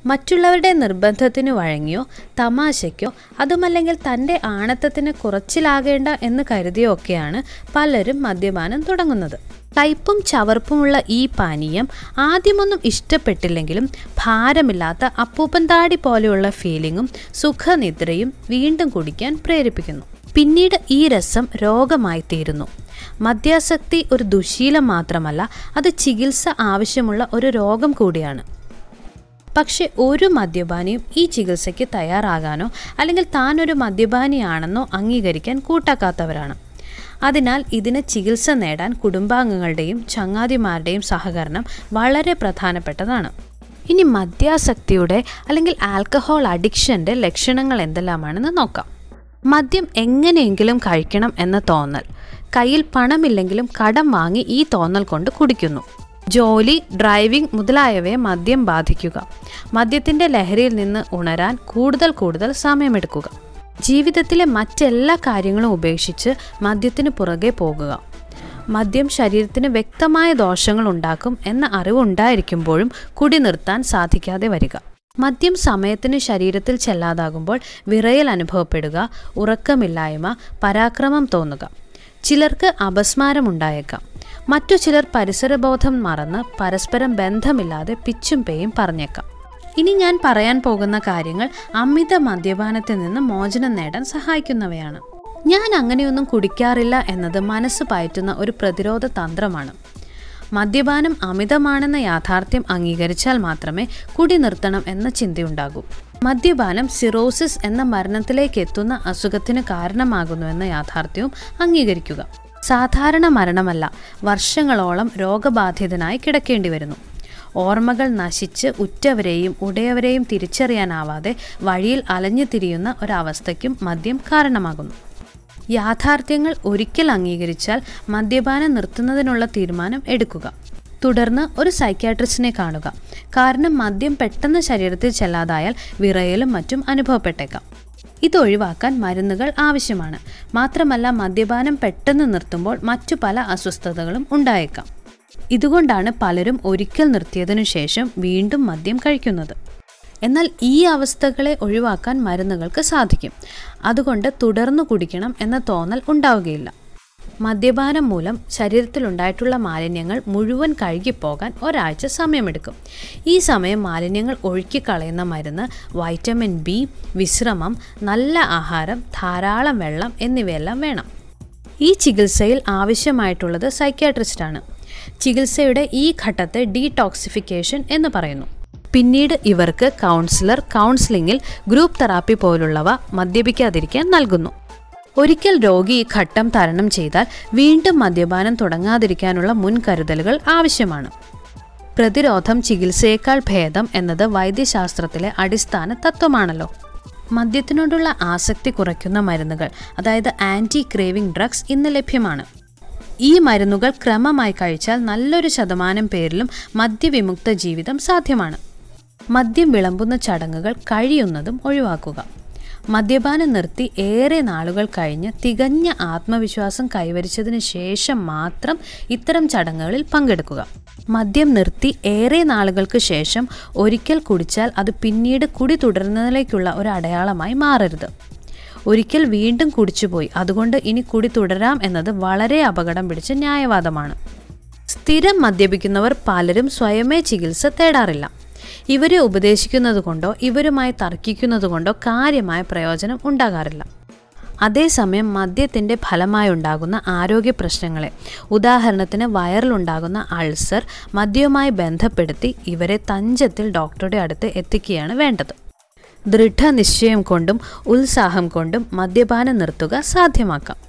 മറ്റുള്ളവരുടെ നിർബന്ധത്തിന് വഴങ്ങിയോ തമാശയ്ക്കോ അതുമല്ലെങ്കിൽ തൻ്റെ ആണത്തത്തിന് കുറച്ചിലാകേണ്ട എന്ന് കരുതിയോ ഒക്കെയാണ് പലരും മദ്യപാനം തുടങ്ങുന്നത് കയ്പും ചവർപ്പുമുള്ള ഈ പാനീയം ആദ്യമൊന്നും ഇഷ്ടപ്പെട്ടില്ലെങ്കിലും ഭാരമില്ലാത്ത അപ്പൂപ്പൻ താടി പോലെയുള്ള ഫീലിങ്ങും സുഖനിദ്രയും വീണ്ടും കുടിക്കാൻ പ്രേരിപ്പിക്കുന്നു പിന്നീട് ഈ രസം രോഗമായി തീരുന്നു മദ്യാസക്തി ഒരു ദുശീലം മാത്രമല്ല അത് ചികിത്സ ആവശ്യമുള്ള ഒരു രോഗം കൂടിയാണ് പക്ഷെ ഒരു മദ്യപാനിയും ഈ ചികിത്സയ്ക്ക് തയ്യാറാകാനോ അല്ലെങ്കിൽ താൻ ഒരു മദ്യപാനിയാണെന്നോ അംഗീകരിക്കാൻ കൂട്ടാക്കാത്തവരാണ് അതിനാൽ ഇതിന് ചികിത്സ നേടാൻ കുടുംബാംഗങ്ങളുടെയും ചങ്ങാതിമാരുടെയും സഹകരണം വളരെ പ്രധാനപ്പെട്ടതാണ് ഇനി മദ്യാസക്തിയുടെ അല്ലെങ്കിൽ ആൽക്കഹോൾ അഡിക്ഷൻ്റെ ലക്ഷണങ്ങൾ എന്തെല്ലാമാണെന്ന് നോക്കാം മദ്യം എങ്ങനെയെങ്കിലും കഴിക്കണം എന്ന തോന്നൽ കയ്യിൽ പണമില്ലെങ്കിലും കടം വാങ്ങി ഈ തോന്നൽ കൊണ്ട് കുടിക്കുന്നു ജോലി ഡ്രൈവിംഗ് മുതലായവയെ മദ്യം ബാധിക്കുക മദ്യത്തിൻ്റെ ലഹരിയിൽ നിന്ന് ഉണരാൻ കൂടുതൽ കൂടുതൽ സമയമെടുക്കുക ജീവിതത്തിലെ മറ്റെല്ലാ കാര്യങ്ങളും ഉപേക്ഷിച്ച് മദ്യത്തിന് പുറകെ പോകുക മദ്യം ശരീരത്തിന് വ്യക്തമായ ദോഷങ്ങൾ ഉണ്ടാക്കും എന്ന അറിവുണ്ടായിരിക്കുമ്പോഴും കുടി നിർത്താൻ സാധിക്കാതെ വരിക മദ്യം സമയത്തിന് ശരീരത്തിൽ ചെല്ലാതാകുമ്പോൾ വിറയൽ അനുഭവപ്പെടുക ഉറക്കമില്ലായ്മ പരാക്രമം തോന്നുക ചിലർക്ക് അപസ്മാരമുണ്ടായേക്കാം മറ്റു ചിലർ പരിസരബോധം മറന്ന് പരസ്പരം ബന്ധമില്ലാതെ പിച്ചും പേയും പറഞ്ഞേക്കാം ഇനി ഞാൻ പറയാൻ പോകുന്ന കാര്യങ്ങൾ അമിത മദ്യപാനത്തിൽ നിന്ന് മോചനം നേടാൻ സഹായിക്കുന്നവയാണ് ഞാൻ അങ്ങനെയൊന്നും കുടിക്കാറില്ല എന്നത് മനസ്സ് പയറ്റുന്ന ഒരു പ്രതിരോധ തന്ത്രമാണ് മദ്യപാനം അമിതമാണെന്ന യാഥാർത്ഥ്യം അംഗീകരിച്ചാൽ മാത്രമേ കുടി നിർത്തണം എന്ന ചിന്തയുണ്ടാകൂ മദ്യപാനം സിറോസിസ് എന്ന മരണത്തിലേക്ക് എത്തുന്ന അസുഖത്തിന് കാരണമാകുന്നുവെന്ന യാഥാർത്ഥ്യവും അംഗീകരിക്കുക സാധാരണ മരണമല്ല വർഷങ്ങളോളം രോഗബാധിതനായി കിടക്കേണ്ടി വരുന്നു ഓർമ്മകൾ നശിച്ച് ഉറ്റവരെയും ഉടയവരെയും തിരിച്ചറിയാനാവാതെ വഴിയിൽ അലഞ്ഞു തിരിയുന്ന ഒരവസ്ഥയ്ക്കും മദ്യം കാരണമാകുന്നു യാഥാർത്ഥ്യങ്ങൾ ഒരിക്കൽ അംഗീകരിച്ചാൽ മദ്യപാനം നിർത്തുന്നതിനുള്ള തീരുമാനം എടുക്കുക തുടർന്ന് ഒരു സൈക്യാട്രിസ്റ്റിനെ കാണുക കാരണം മദ്യം പെട്ടെന്ന് ശരീരത്തിൽ ചെല്ലാതായാൽ വിറയലും മറ്റും അനുഭവപ്പെട്ടേക്കാം ഇത് ഒഴിവാക്കാൻ മരുന്നുകൾ ആവശ്യമാണ് മാത്രമല്ല മദ്യപാനം പെട്ടെന്ന് നിർത്തുമ്പോൾ മറ്റു പല അസ്വസ്ഥതകളും ഉണ്ടായേക്കാം ഇതുകൊണ്ടാണ് പലരും ഒരിക്കൽ നിർത്തിയതിനു ശേഷം വീണ്ടും മദ്യം കഴിക്കുന്നത് എന്നാൽ ഈ അവസ്ഥകളെ ഒഴിവാക്കാൻ മരുന്നുകൾക്ക് സാധിക്കും അതുകൊണ്ട് തുടർന്നു കുടിക്കണം എന്ന തോന്നൽ ഉണ്ടാവുകയില്ല മദ്യപാനം മൂലം ശരീരത്തിലുണ്ടായിട്ടുള്ള മാലിന്യങ്ങൾ മുഴുവൻ കഴുകിപ്പോകാൻ ഒരാഴ്ച സമയമെടുക്കും ഈ സമയം മാലിന്യങ്ങൾ ഒഴുക്കിക്കളയുന്ന മരുന്ന് വൈറ്റമിൻ ബി വിശ്രമം നല്ല ആഹാരം ധാരാളം വെള്ളം എന്നിവയെല്ലാം വേണം ഈ ചികിത്സയിൽ ആവശ്യമായിട്ടുള്ളത് സൈക്യാട്രിസ്റ്റാണ് ചികിത്സയുടെ ഈ ഘട്ടത്തെ ഡീടോക്സിഫിക്കേഷൻ എന്ന് പറയുന്നു പിന്നീട് ഇവർക്ക് കൗൺസിലർ കൗൺസിലിംഗിൽ ഗ്രൂപ്പ് തെറാപ്പി പോലുള്ളവ മദ്യപിക്കാതിരിക്കാൻ നൽകുന്നു ഒരിക്കൽ രോഗി ഈ ഘട്ടം തരണം ചെയ്താൽ വീണ്ടും മദ്യപാനം തുടങ്ങാതിരിക്കാനുള്ള മുൻകരുതലുകൾ ആവശ്യമാണ് പ്രതിരോധം ചികിത്സയേക്കാൾ ഭേദം എന്നത് വൈദ്യശാസ്ത്രത്തിലെ അടിസ്ഥാന തത്വമാണല്ലോ മദ്യത്തിനോടുള്ള ആസക്തി കുറയ്ക്കുന്ന മരുന്നുകൾ അതായത് ആൻറ്റി ക്രേവിംഗ് ഡ്രഗ്സ് ഇന്ന് ലഭ്യമാണ് ഈ മരുന്നുകൾ ക്രമമായി കഴിച്ചാൽ നല്ലൊരു ശതമാനം പേരിലും മദ്യവിമുക്ത ജീവിതം സാധ്യമാണ് മദ്യം വിളമ്പുന്ന ചടങ്ങുകൾ കഴിയുന്നതും ഒഴിവാക്കുക മദ്യപാനം നിർത്തി ഏറെ നാളുകൾ കഴിഞ്ഞ് തികഞ്ഞ ആത്മവിശ്വാസം കൈവരിച്ചതിന് ശേഷം മാത്രം ഇത്തരം ചടങ്ങുകളിൽ പങ്കെടുക്കുക മദ്യം നിർത്തി ഏറെ നാളുകൾക്ക് ശേഷം ഒരിക്കൽ കുടിച്ചാൽ അത് പിന്നീട് കുടി തുടരുന്നതിലേക്കുള്ള ഒരു അടയാളമായി മാറരുത് ഒരിക്കൽ വീണ്ടും കുടിച്ചുപോയി അതുകൊണ്ട് ഇനി കുടി തുടരാം എന്നത് വളരെ അപകടം പിടിച്ച ന്യായവാദമാണ് സ്ഥിരം മദ്യപിക്കുന്നവർ പലരും സ്വയമേ ചികിത്സ തേടാറില്ല ഇവരെ ഉപദേശിക്കുന്നത് കൊണ്ടോ ഇവരുമായി തർക്കിക്കുന്നത് കൊണ്ടോ കാര്യമായ പ്രയോജനം ഉണ്ടാകാറില്ല അതേസമയം മദ്യത്തിൻ്റെ ഫലമായുണ്ടാകുന്ന ആരോഗ്യ പ്രശ്നങ്ങളെ ഉദാഹരണത്തിന് വയറിലുണ്ടാകുന്ന അൾസർ മദ്യവുമായി ബന്ധപ്പെടുത്തി ഇവരെ തഞ്ചത്തിൽ ഡോക്ടറുടെ അടുത്ത് എത്തിക്കുകയാണ് വേണ്ടത് ദൃഢനിശ്ചയം കൊണ്ടും ഉത്സാഹം കൊണ്ടും മദ്യപാനം നിർത്തുക സാധ്യമാക്കാം